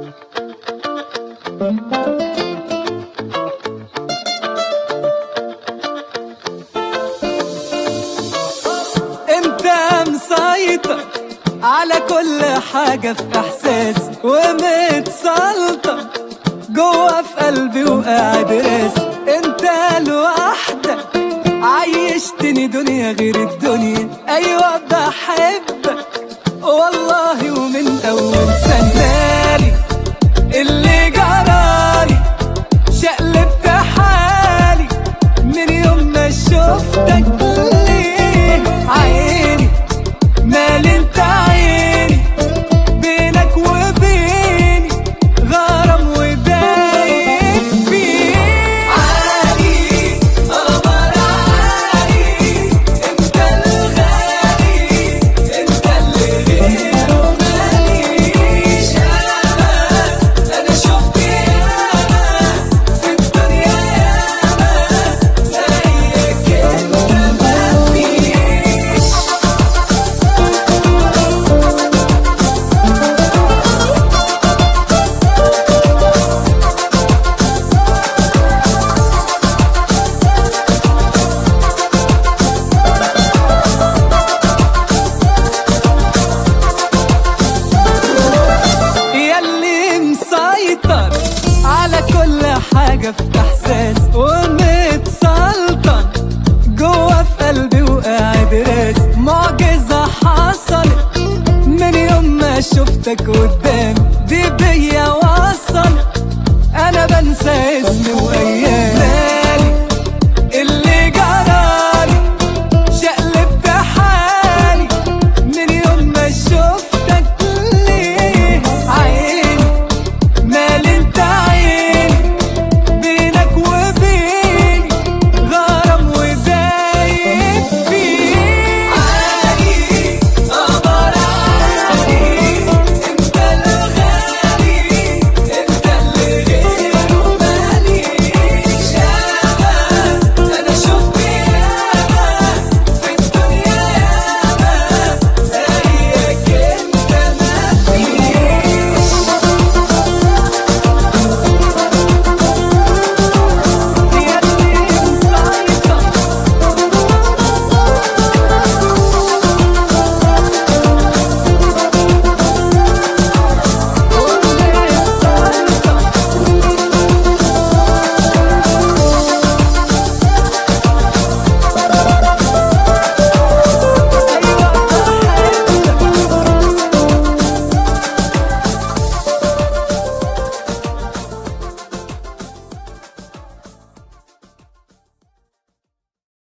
انت مسيطر على كل حاجة في احساسي ومتسلطن جوه في قلبي وقاعد راسي انت لوحدك عيشتني دنيا غير الدنيا ايوه بحبك والله ومن اول سنالي اللي جرالي شقلبت حالي من يوم ما شفتك ليه عيني مال انت عيني بينك وبيني غرام ودايق فيه عالي قمر عالي انت الغالي انت اللي غيره ماليش انا انا شفت ياما في الدنيا ياما زيك انت مفيش ياللي مسيطر على كل حاجة في إحساس ومتسلطن جوه في قلبي وقاعد راس معجزة حصلت من يوم ما شفتك قدامي